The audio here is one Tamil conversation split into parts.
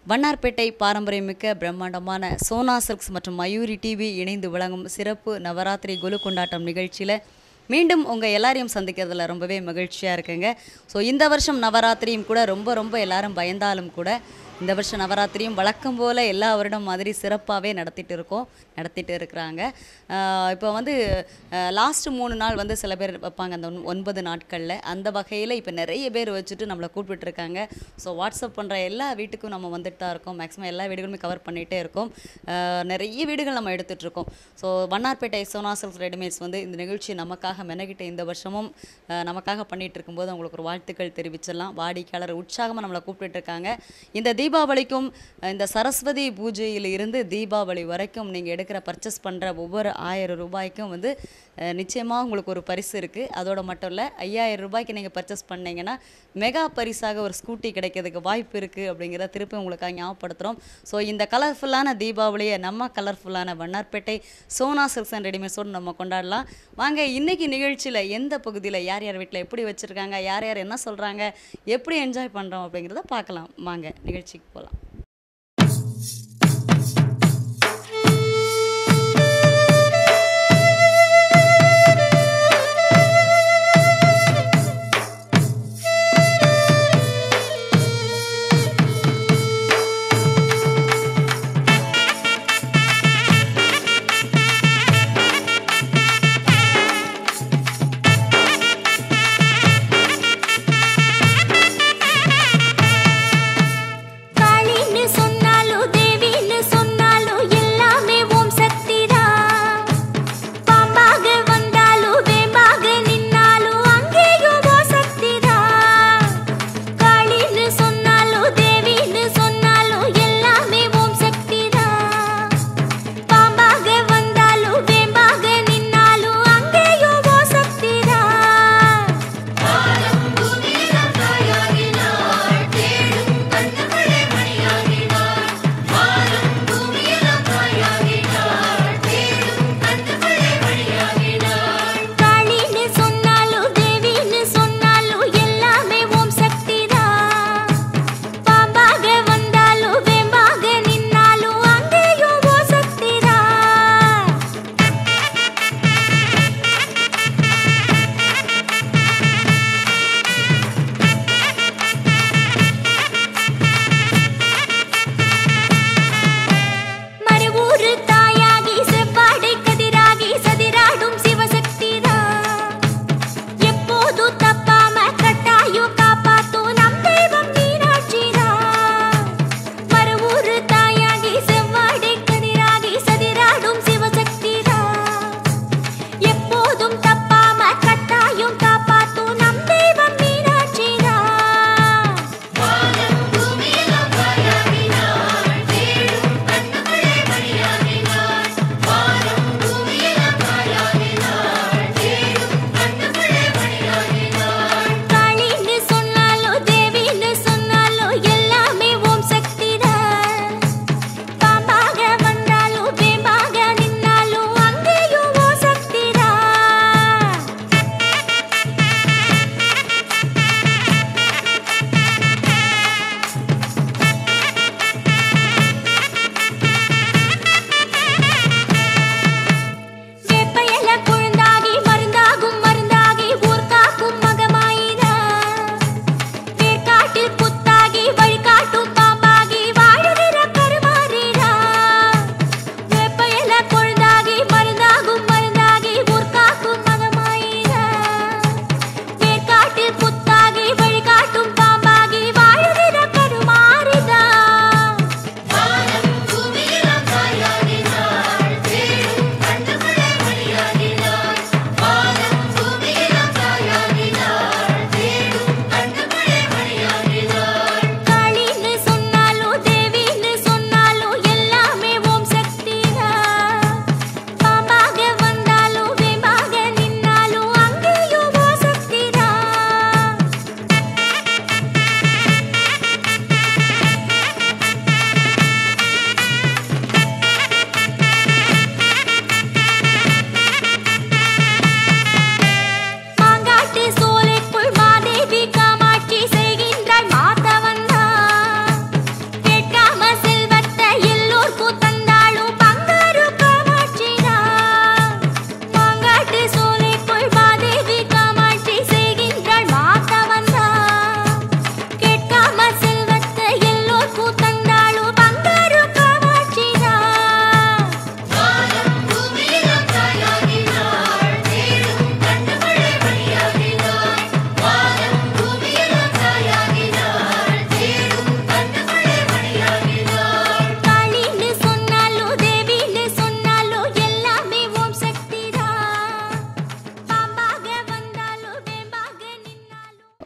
வண்ணார்பேட்டை பாரம்பரியமிக்க பிரம்மாண்டமான சோனா சில்க்ஸ் மற்றும் மயூரி டிவி இணைந்து வழங்கும் சிறப்பு நவராத்திரி குலு கொண்டாட்டம் நிகழ்ச்சியில் மீண்டும் உங்கள் எல்லாரையும் சந்திக்கிறதுல ரொம்பவே மகிழ்ச்சியாக இருக்குங்க ஸோ இந்த வருஷம் நவராத்திரியும் கூட ரொம்ப ரொம்ப எல்லாரும் பயந்தாலும் கூட இந்த வருஷம் நவராத்திரியும் வழக்கம் போல் எல்லா வருடம் மாதிரி சிறப்பாகவே நடத்திட்டு இருக்கோம் நடத்திட்டு இருக்கிறாங்க இப்போ வந்து லாஸ்ட் மூணு நாள் வந்து சில பேர் வைப்பாங்க அந்த ஒன்- ஒன்பது நாட்களில் அந்த வகையில் இப்போ நிறைய பேர் வச்சுட்டு நம்மளை கூப்பிட்டுருக்காங்க ஸோ வாட்ஸ்அப் பண்ணுற எல்லா வீட்டுக்கும் நம்ம வந்துட்டு தான் இருக்கோம் மேக்ஸிமம் எல்லா வீடுகளுமே கவர் பண்ணிகிட்டே இருக்கோம் அஹ், நிறைய வீடுகள் நம்ம எடுத்துட்டு இருக்கோம் so Vannarpettai Sona silks readymades வந்து இந்த நிகழ்ச்சி நமக்காக மெனக்கிட்ட இந்த வருஷமும் அஹ், நமக்காக பண்ணிட்டு இருக்கும்போது அவங்களுக்கு ஒரு வாழ்த்துக்கள் தெரிவிச்சிடலாம் வாடிக்கையாளர் உற்சாகமாக நம்மளை கூப்பிட்டு இருக்காங்க இந்த தீபாவளிக்கும் அஹ், இந்த சரஸ்வதி பூஜையில் இருந்து தீபாவளி வரைக்கும் நீங்கள் எடுக்கிற பர்ச்சேஸ் பண்ணுற ஒவ்வொரு ஆயிரம் ரூபாய்க்கும் வந்து அஹ், நிச்சயமா உங்களுக்கு ஒரு பரிசு இருக்குது அதோட மட்டும் இல்லை ஐயாயிரம் ரூபாய்க்கு நீங்கள் பர்ச்சேஸ் பண்ணீங்கன்னா மெகா பரிசாக ஒரு ஸ்கூட்டி கிடைக்கிறதுக்கு வாய்ப்பு இருக்குது அப்படிங்கிறத திருப்பி உங்களுக்காக ஞாபகப்படுத்துகிறோம் ஸோ இந்த கலர்ஃபுல்லான தீபாவளியை நம்ம கலர்ஃபுல்லான வண்ணார்பேட்டை சோனா சில்க்ஸ் அண்ட் ரெடிமேட்ஸோடு நம்ம கொண்டாடலாம் வாங்க இன்னைக்கு நிகழ்ச்சியில் எந்த பகுதியில் யார் யார் வீட்டில் எப்படி வச்சுருக்காங்க யார் யார் என்ன சொல்கிறாங்க எப்படி என்ஜாய் பண்ணுறோம் அப்படிங்கிறத பார்க்கலாம் வாங்க நிகழ்ச்சிக்கு போகலாம் காளி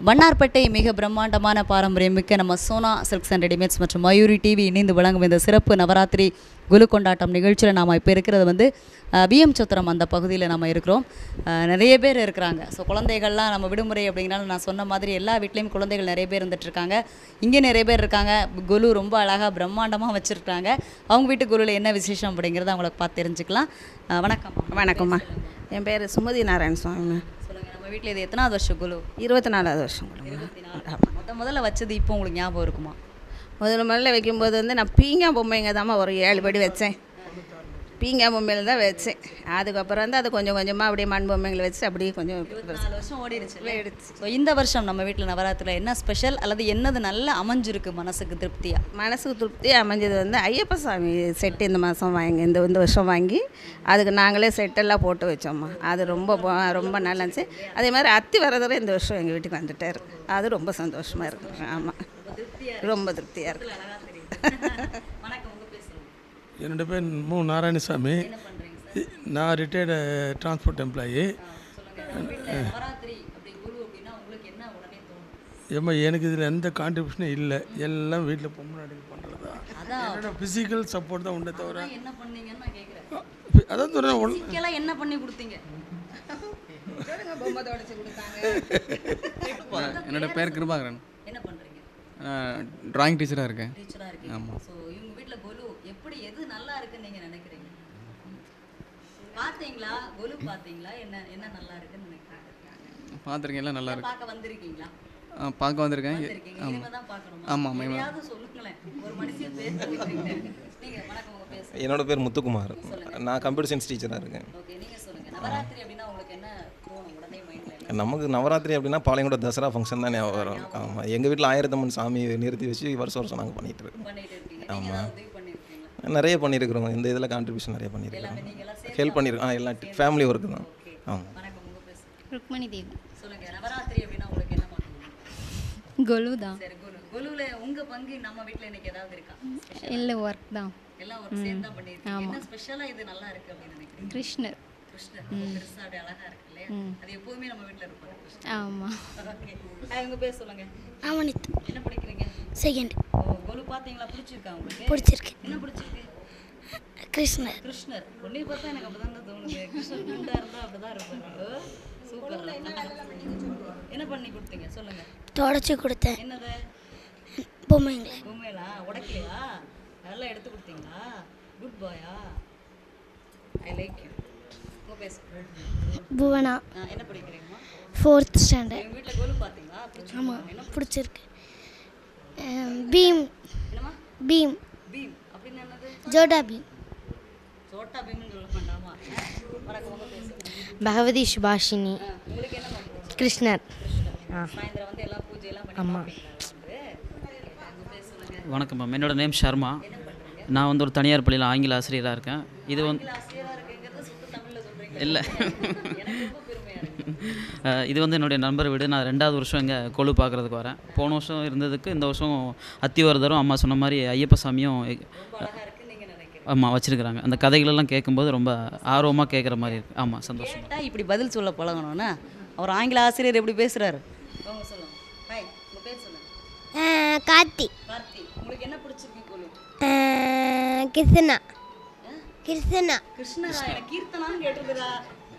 வண்ணார்பேட்டை மிக பிரம்மாண்டமான பாரம்பரியமிக்க நம்ம சோனா சில்க்ஸ் அண்ட் ரெடிமேட்ஸ் மற்றும் மயூரி டிவி இணைந்து வழங்கும் இந்த சிறப்பு நவராத்திரி குலு கொண்டாட்டம் நிகழ்ச்சியில் நாம் இப்போ இருக்கிறது வந்து பிஎம் சத்திரம் அந்த பகுதியில் நம்ம இருக்கிறோம் அஹ், நிறைய பேர் இருக்கிறாங்க ஸோ குழந்தைகள்லாம் நம்ம விடுமுறை அப்படிங்கிறனால நான் சொன்ன மாதிரி எல்லா வீட்லேயும் குழந்தைகள் நிறைய பேர் இருந்துகிட்ருக்காங்க இங்கே நிறைய பேர் இருக்காங்க குலு ரொம்ப அழகாக பிரம்மாண்டமாக வச்சுருக்காங்க அவங்க வீட்டு குலுவில் என்ன விசேஷம் அப்படிங்கிறத அவங்களுக்கு பார்த்து தெரிஞ்சுக்கலாம் அஹ், வணக்கம் வணக்கம்மா என் பேர் சுமதி நாராயண சுவாமி சொல்லுங்கள் நம்ம வீட்டில் இது எத்தனாவது வருஷம் குலு இருபத்தி நாலாவது வருஷம் முத முதல்ல வச்சது இப்போ உங்களுக்கு ஞாபகம் இருக்குமா முதல்ல முதல்ல வைக்கும்போது வந்து நான் பீங்கா பொம்மைங்க தாம்மா ஒரு ஏழு படி வச்சேன் பீங்கா பொம்மையில் தான் வச்சேன் அதுக்கப்புறம் வந்து அது கொஞ்சம் கொஞ்சமாக அப்படியே மண் பொம்மைங்களை வச்சு அப்படியே கொஞ்சம் நாலு வருஷம் ஓடிடுச்சு ஸோ இந்த வருஷம் நம்ம வீட்டில் நவராத்திரியில் என்ன ஸ்பெஷல் அல்லது என்னது நல்லா அமைஞ்சிருக்கு மனசுக்கு திருப்தியா மனசுக்கு திருப்தி அமைஞ்சது வந்து ஐயப்ப சாமி செட்டு இந்த மாதம் வாங்கி இந்த இந்த வருஷம் வாங்கி அதுக்கு நாங்களே செட்டெல்லாம் போட்டு வச்சோம்மா அது ரொம்ப ப- ரொம்ப நல்லா இருந்துச்சு அதே மாதிரி அத்தி வரதரை இந்த வருஷம் எங்கள் வீட்டுக்கு வந்துட்டார் அது ரொம்ப சந்தோஷமாக இருக்கு ஆமாம் ரொம்ப திருப்தியாக இருக்கு வணக்கம் உங்க பேசுறோம் என்னோட பேர் மு நாராயணசாமி நான் ரிட்டையர்டு டிரான்ஸ்போர்ட் எம்ப்ளாயி நவராத்திரி அப்படி குரு அப்படின்னா உங்களுக்கு என்ன உடனே தோணும் ஏம்மா எனக்கு இதில் எந்த கான்ட்ரிபியூஷனும் இல்லை எல்லாம் வீட்டில் பொம்முனாடிக்கு பண்ணுறது தான் அதான் என்னோட ஃபிசிக்கல் சப்போர்ட் தான் உண்டே தவிர என்ன பண்ணீங்கன்னு நான் கேட்குறேன் அதான் சொல்கிறேன் ஒன் சிக்கெல்லாம் என்ன பண்ணி கொடுத்தீங்க என்னோட பேர் கிருபாகரன் என்ன பண்றீங்க நான் டிராயிங் டீச்சராக இருக்கேன் டீச்சரா இருக்கீங்க ஸோ இவங்க வீட்ல கொலு எப்படி எது நல்லா இருக்குன்னு நீங்க நினைக்கிறீங்க பாத்தீங்களா கொலு பாத்தீங்களா என்ன என்ன நல்லா இருக்குன்னு நினைக்கிறீங்க பார்த்துருக்கேன் எல்லாம் நல்லா இருக்கு பார்க்க வந்திருக்கீங்களா ஆ, பார்க்க வந்திருக்கேன் வந்திருக்கீங்க இனிமே தான் பார்க்கணுமா ஆமாம் ஆமாம் எதையாவது சொல்லுங்களேன் ஒரு மனுஷன் பேசுறீங்க நீங்க வணக்கம் உங்க பேச என்னோட பேர் முத்துக்குமார் நான் கம்ப்யூட்டர் சயின்ஸ் டீச்சராக இருக்கேன் ஓகே நீங்க சொல்லுங்க நவராத்திரி அப்படின்னா உங்களுக்கு என்ன தோணும் உடனே மைண்ட்ல என்ன நமக்கு நவராத்திரி அப்படின்னா பாளையங்கோட தசரா ஃபங்க்ஷன் தான் ஞாபகம் வரும் ஆமாம் எங்கள் வீட்டில் ஆயிரத்தம்மன் சாமி நிறுத்தி வச்சு வருஷம் வருஷம் நாங்கள் பண்ணிகிட்டு இருக்கோம் பண்ணிட்டு இருக்கீங்க நீங்க ஏதாவது உதவி பண்ணிருக்கீங்களா நிறைய பண்ணியிருக்கிறோம் இந்த இதில் கான்ட்ரிபியூஷன் நிறைய பண்ணியிருக்கிறோம் நீங்க எல்லாம் சேர்ந்து ஹெல்ப் பண்ணியிருக்கோம் ஆ எல்லாம் ஃபேமிலி ஒர்க்கு தான் ஆமாம் வணக்கம் உங்க பேச ருக்மணி தேவி சொல்லுங்க நவராத்திரி அப்படின்னா உங்களுக்கு என்ன பண்ணுவீங்க கொலு தான் சரி குரு குருவில் உங்க பங்கு நம்ம வீட்ல இன்னைக்கு ஏதாவது இருக்கா இல்லை ஒர்க் தான் எல்லாம் ஒரு சேர்ந்து தான் பண்ணிருக்கீங்க என்ன ஸ்பெஷலா இது நல்லா இருக்கு அப்படின்னு நினைக்கிறீங்க கிருஷ்ணர் கிருஷ்ணர் பெருசா அப்படி அழகா இருக்கு இல்லையா அது எப்போதுமே நம்ம வீட்ல இருப்பாரு கிருஷ்ணர் ஆமாம் ஓகே உங்க பேர் சொல்லுங்க அவனித் என்ன படிக்கிறீங்க செகண்ட் ஓ கோலு பாத்தீங்களா பிடிச்சிருக்கா உங்களுக்கு பிடிச்சிருக்கு என்ன பிடிச்சிருக்கு கிருஷ்ணர் கிருஷ்ணர் பொண்ணை பார்த்தா எனக்கு அப்படிதான் தோணுது கிருஷ்ணர் குண்டா இருந்தா அப்படிதான் இருப்பாரு சூப்பர் என்ன பண்ணி கொடுத்தீங்க சொல்லுங்க தொடச்சி கொடுத்தேன் என்னது பொம்மைங்களை உண்மையிலா உடைக்கலையா நல்லா எடுத்து கொடுத்தீங்களா குட் பாயா ஐ லைக் யூ உங்க பேசு புவனா ஆ, என்ன படிக்கிறீங்கம்மா ஃபோர்த் ஸ்டாண்டர்ட் எங்கள் வீட்டில் கோலு பார்த்தீங்களா ஆமாம் பிடிச்சிருக்கு பீம் என்னம்மா பீம் பீம் அப்படின்னு என்னது ஜோடா பீம் சோட்டா பீம்னு சொல்ல வேண்டாமா வணக்கம் உங்க பேசு பகவதி சுபாஷினி ஆ, உங்களுக்கு என்ன பண்ணுறது கிருஷ்ணர் சாயந்தரம் வந்து எல்லாம் பூஜை எல்லாம் பண்ணி பார்ப்பீங்களா வந்து உங்க பேர் சொல்லுங்க வணக்கம் மேம் என்னோட நேம் ஷர்மா நான் வந்து ஒரு தனியார் பள்ளியில் ஆங்கில ஆசிரியராக இருக்கேன் இது வந்து ஆசிரியராக இருக்குங்கிறது சுத்த தமிழில் சொல்கிறீங்க இல்லை எனக்கு ரொம்ப பெருமையாக இருக்கு அஹ் இது வந்து என்னுடைய நண்பர் வீடு நான் ரெண்டாவது வருஷம் இங்கே கொலு பார்க்குறதுக்கு வரேன் போன வருஷம் இருந்ததுக்கு இந்த வருஷம் அத்திவரதரும் அம்மா சொன்ன மாதிரி ஐயப்ப சாமியும் அழகாக இருக்குன்னு நீங்கள் நினைக்கிறீங்க ஆமாம் வச்சுருக்குறாங்க அந்த கதைகளெல்லாம் கேட்கும்போது ரொம்ப ஆர்வமாக கேட்குற மாதிரி இருக்குது ஆமாம் சந்தோஷம் கேட்டா இப்படி பதில் சொல்ல பழகணும்னா அவர் ஆங்கில ஆசிரியர் எப்படி பேசுறாரு அவங்க சொல்லுங்க ஹாய் உங்க பேர் சொல்லுங்க கார்த்தி கார்த்தி உங்களுக்கு என்ன பிடிச்சிருக்கு கோலு கிருஷ்ணா கிருஷ்ணா கிருஷ்ணரா எனக்கு கீர்த்தனான்னு கேட்டிருக்குதா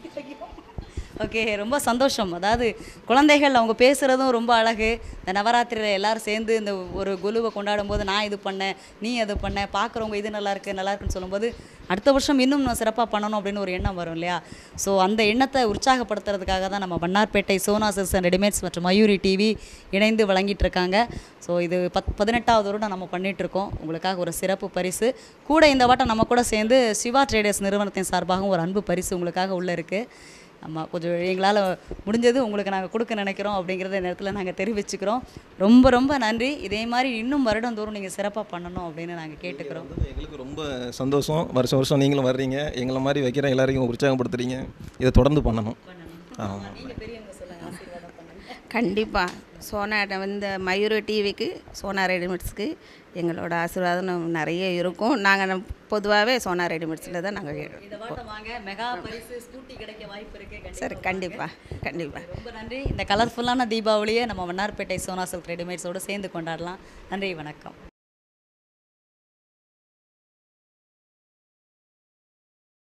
ஓகே ரொம்ப சந்தோஷம் அதாவது குழந்தைகள் அவங்க பேசுகிறதும் ரொம்ப அழகு இந்த நவராத்திரியில் எல்லாரும் சேர்ந்து இந்த ஒரு குலுவை கொண்டாடும் போது நான் இது பண்ணேன் நீ அது பண்ண பார்க்குறவங்க இது நல்லா இருக்கு நல்லா இருக்குன்னு சொல்லும்போது அடுத்த வருஷம் இன்னும் நான் சிறப்பாக பண்ணணும் அப்படின்னு ஒரு எண்ணம் வரும் இல்லையா ஸோ அந்த எண்ணத்தை உற்சாகப்படுத்துறதுக்காக தான் நம்ம Vannarpettai Sona silks and readymades மற்றும் மயூரி டிவி இணைந்து வழங்கிட்டு இருக்காங்க ஸோ இது பத் பதினெட்டாவது வருடம் நம்ம பண்ணிட்டு இருக்கோம் உங்களுக்காக ஒரு சிறப்பு பரிசு கூட இந்த வாட்டம் நம்ம கூட சேர்ந்து சிவா ட்ரேடர்ஸ் நிறுவனத்தின் சார்பாகவும் ஒரு அன்பு பரிசு உங்களுக்காக உள்ளே இருக்குது ஆமாம் கொஞ்சம் எங்களால் முடிஞ்சது உங்களுக்கு நாங்கள் கொடுக்க நினைக்கிறோம் அப்படிங்கிறத இந்த நேரத்தில் நாங்கள் தெரிவிச்சுக்கிறோம் ரொம்ப ரொம்ப நன்றி இதே மாதிரி இன்னும் வருடந்தோறும் நீங்கள் சிறப்பாக பண்ணணும் அப்படின்னு நாங்கள் கேட்டுக்கிறோம் எங்களுக்கு ரொம்ப சந்தோஷம் வருஷம் வருஷம் நீங்களும் வர்றீங்க எங்களை மாதிரி வைக்கிற எல்லாரையும் உற்சாகப்படுத்துறீங்க இதை தொடர்ந்து பண்ணணும் ஆமாம் கண்டிப்பாக சோனா இந்த மயூர டிவிக்கு சோனா ரெடிமேட்ஸ்க்கு எங்களோட ஆசீர்வாதம் நிறைய இருக்கும் நாங்கள் பொதுவாகவே சோனா ரெடிமேட்ஸில் தான் நாங்கள் இந்த வாட்டம் வாங்க மெகா பரிசு ஸ்கூட்டி கிடைக்க வாய்ப்பு இருக்கு கண்டிப்பா சரி கண்டிப்பாக கண்டிப்பாக ரொம்ப நன்றி இந்த கலர்ஃபுல்லான தீபாவளியை நம்ம வண்ணார்பேட்டை சோனா சில்க் ரெடிமேட்ஸோடு சேர்ந்து கொண்டாடலாம் நன்றி வணக்கம்